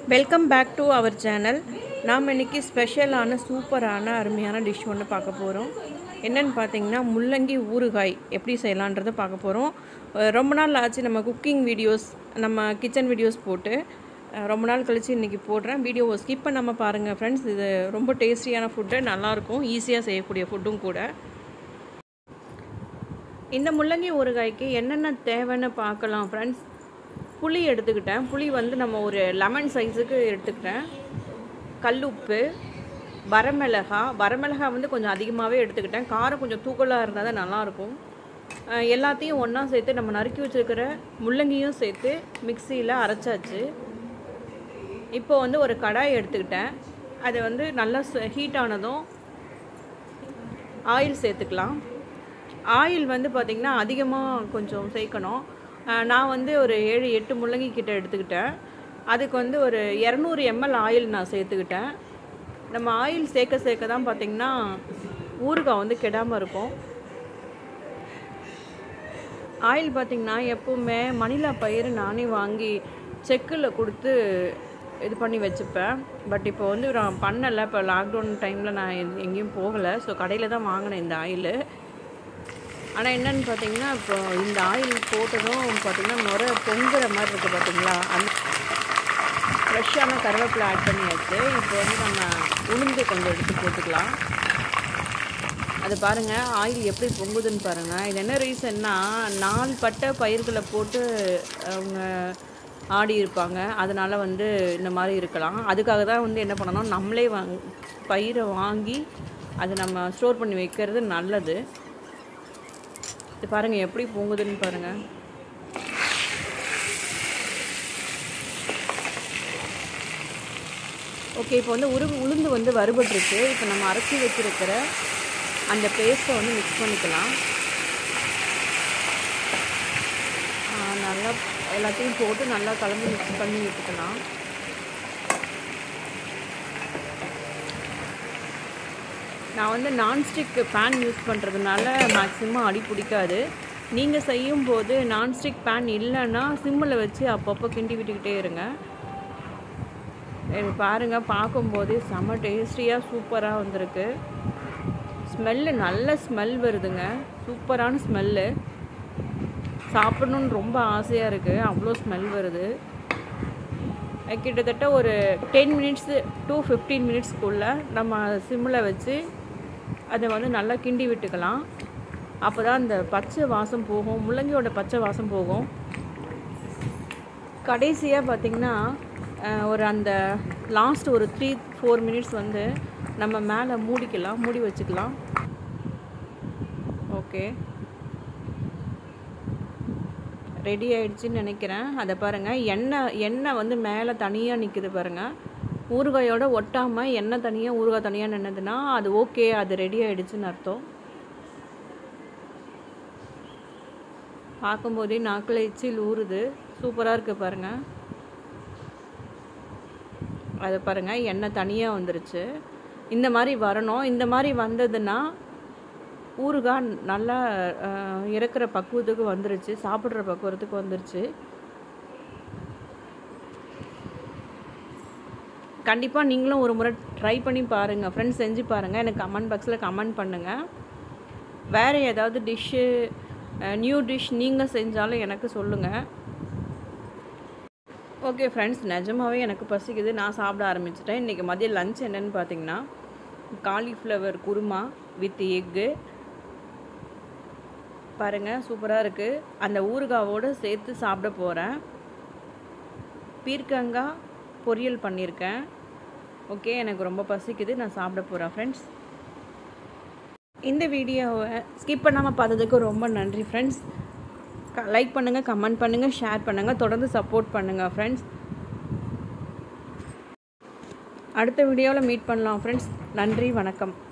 welcome back to our channel நாம் இன்னைக்கு ஸ்பெஷலான சூப்பரான அருமையான டிஷ் ஒன்று பார்க்க போகிறோம் என்னன்னு பார்த்தீங்கன்னா முள்ளங்கி ஊறுகாய் எப்படி செய்யலான்றதை பார்க்க போகிறோம் ரொம்ப நாள் ஆச்சு நம்ம குக்கிங் வீடியோஸ் நம்ம கிச்சன் வீடியோஸ் போட்டு அஹ், ரொம்ப நாள் கழித்து இன்றைக்கி போடுறேன் வீடியோவை ஸ்கிப் பண்ணாமல் பாருங்கள் ஃப்ரெண்ட்ஸ் இது ரொம்ப டேஸ்டியான ஃபுட்டு நல்லாயிருக்கும் ஈஸியாக செய்யக்கூடிய ஃபுட்டும் கூட இந்த முள்ளங்கி ஊறுகாய்க்கு என்னென்ன தேவைன்னு பார்க்கலாம் ஃப்ரெண்ட்ஸ் புளி எடுத்துக்கிட்டேன் புளி வந்து நம்ம ஒரு லெமன் சைஸுக்கு எடுத்துக்கிட்டேன் கல்லுப்பு வரமிளகா வரமிளகா வந்து கொஞ்சம் அதிகமாகவே எடுத்துக்கிட்டேன் காரம் கொஞ்சம் தூக்கலாக இருந்தால் தான் நல்லாயிருக்கும் அஹ் எல்லாத்தையும் ஒன்றா சேர்த்து நம்ம நறுக்கி வச்சுருக்கிற முள்ளங்கியும் சேர்த்து மிக்சியில் அரைச்சாச்சு இப்போ வந்து ஒரு கடாய் எடுத்துக்கிட்டேன் அதை வந்து நல்லா ஹீட் ஆனதும் ஆயில் சேர்த்துக்கலாம் ஆயில் வந்து பார்த்திங்கன்னா அதிகமாக கொஞ்சம் சேர்க்கணும் அஹ் நான் வந்து ஒரு ஏழு எட்டு முள்ளங்கி கிட்ட எடுத்துக்கிட்டேன் அதுக்கு வந்து ஒரு இரநூறு எம்எல் ஆயில் நான் சேர்த்துக்கிட்டேன் நம்ம ஆயில் சேர்க்க சேர்க்க தான் பார்த்திங்கன்னா ஊறுகாய் வந்து கெடாமல் இருக்கும் ஆயில் பார்த்திங்கன்னா எப்பவுமே மணிலா பயிர் நானே வாங்கி செக்கில் கொடுத்து இது பண்ணி வச்சுப்பேன் பட் இப்போ வந்து நான் பண்ணலை இப்போ லாக்டவுன் டைமில் நான் எங்க- எங்கேயும் போகலை ஸோ கடையில் தான் வாங்கினேன் இந்த ஆயில் ஆனால் என்னன்னு பார்த்தீங்கன்னா இப்போ இந்த ஆயில் போட்டதும் பார்த்தீங்கன்னா நுர பொங்குற மாதிரி இருக்குது பார்த்தீங்களா அந்த ஃப்ரெஷ்ஷான கருவேப்பிலை ஆட் பண்ணியாச்சு இப்போ வந்து நம்ம உளுந்து கொஞ்சம் எடுத்து போட்டுக்கலாம் அது பாருங்கள் ஆயில் எப்படி பொங்குதுன்னு பாருங்கள் இது என்ன ரீசன்னா நாள் பட்ட பயிர்களை போட்டு அவங்க ஆடி இருப்பாங்க அதனால் வந்து இந்த மாதிரி இருக்கலாம் அதுக்காக தான் வந்து என்ன பண்ணணும் நம்மளே வாங் பயிரை வாங்கி அதை நம்ம ஸ்டோர் பண்ணி வைக்கிறது நல்லது இது பாருங்கள் எப்படி பொங்குதுன்னு பாருங்கள் ஓகே இப்போ வந்து உரு உளுந்து வந்து வறுபட்டுருக்கு இப்போ நம்ம அரைச்சி வச்சிருக்கிற அந்த பேஸ்ட்டை வந்து மிக்ஸ் பண்ணிக்கலாம் ஆ, நல்லா எல்லாத்தையும் போட்டு நல்லா கலந்து மிக்ஸ் பண்ணி விட்டுக்கலாம் நான் வந்து நான்ஸ்டிக் பேன் யூஸ் பண்ணுறதுனால மேக்ஸிமம் அடி பிடிக்காது நீங்கள் செய்யும்போது நான்ஸ்டிக் பேன் இல்லைன்னா சிம்மில் வச்சு அப்பப்போ கிண்டி விட்டுக்கிட்டே இருங்க எனக்கு பாருங்கள் பார்க்கும்போதே செம டேஸ்டியாக சூப்பராக வந்திருக்கு ஸ்மெல்லு நல்ல ஸ்மெல் வருதுங்க சூப்பரான ஸ்மெல்லு சாப்பிடணுன்னு ரொம்ப ஆசையாக இருக்குது அவ்வளோ ஸ்மெல் வருது அஹ் கிட்டத்தட்ட ஒரு டென் மினிட்ஸு டூ ஃபிஃப்டீன் மினிட்ஸ்க்குள்ளே நம்ம சிம்மில் வச்சு அதை வந்து நல்லா கிண்டி விட்டுக்கலாம் அப்போ தான் அந்த பச்சை வாசம் போகும் முள்ளங்கியோட பச்சை வாசம் போகும் கடைசியாக பார்த்திங்கன்னா அஹ், ஒரு அந்த லாஸ்ட் ஒரு த்ரீ ஃபோர் மினிட்ஸ் வந்து நம்ம மேலே மூடிக்கலாம் மூடி வச்சுக்கலாம் ஓகே ரெடி ஆயிடுச்சுன்னு நினைக்கிறேன் அதை பாருங்கள் எண்ணெய் எண்ணெய் வந்து மேலே தனியாக நிற்குது பாருங்கள் ஊறுகாயோட ஒட்டாமல் எண்ணெய் தனியாக ஊறுகாய் தனியாக நின்னதுன்னா அது ஓகே அது ரெடி ஆயிடுச்சுன்னு அர்த்தம் பார்க்கும்போதே நாக்கில் எச்சில் ஊறுது சூப்பராக இருக்குது பாருங்கள் அது பாருங்கள் எண்ணெய் தனியாக வந்துருச்சு இந்த மாதிரி வரணும் இந்த மாதிரி வந்ததுன்னா ஊறுகாய் நல்லா அஹ், இறக்குற பக்குவத்துக்கு வந்துருச்சு சாப்பிட்ற பக்குவத்துக்கு வந்துருச்சு கண்டிப்பாக நீங்களும் ஒரு முறை ட்ரை பண்ணி பாருங்கள் ஃப்ரெண்ட்ஸ் செஞ்சு பாருங்கள் எனக்கு கமெண்ட் பாக்ஸில் கமெண்ட் பண்ணுங்கள் வேறு ஏதாவது டிஷ்ஷு நியூ டிஷ் நீங்கள் செஞ்சாலும் எனக்கு சொல்லுங்கள் ஓகே ஃப்ரெண்ட்ஸ் நிஜமாவே எனக்கு பசிக்குது நான் சாப்பிட ஆரம்பிச்சிட்டேன் இன்றைக்கி மதியம் லஞ்ச் என்னன்னு பார்த்தீங்கன்னா காலிஃப்ளவர் குருமா வித் எக்கு பாருங்கள் சூப்பராக இருக்குது அந்த ஊறுகாவோடு சேர்த்து சாப்பிட போகிறேன் பீர்க்கங்காய் பொரியல் பண்ணியிருக்கேன் ஓகே எனக்கு ரொம்ப பசிக்குது நான் சாப்பிட போகிறேன் ஃப்ரெண்ட்ஸ் இந்த வீடியோவை ஸ்கிப் பண்ணாமல் பார்த்ததுக்கு ரொம்ப நன்றி ஃப்ரெண்ட்ஸ் லைக் பண்ணுங்கள் கமெண்ட் பண்ணுங்கள் ஷேர் பண்ணுங்கள் தொடர்ந்து சப்போர்ட் பண்ணுங்கள் ஃப்ரெண்ட்ஸ் அடுத்த வீடியோவில் மீட் பண்ணலாம் ஃப்ரெண்ட்ஸ் நன்றி வணக்கம்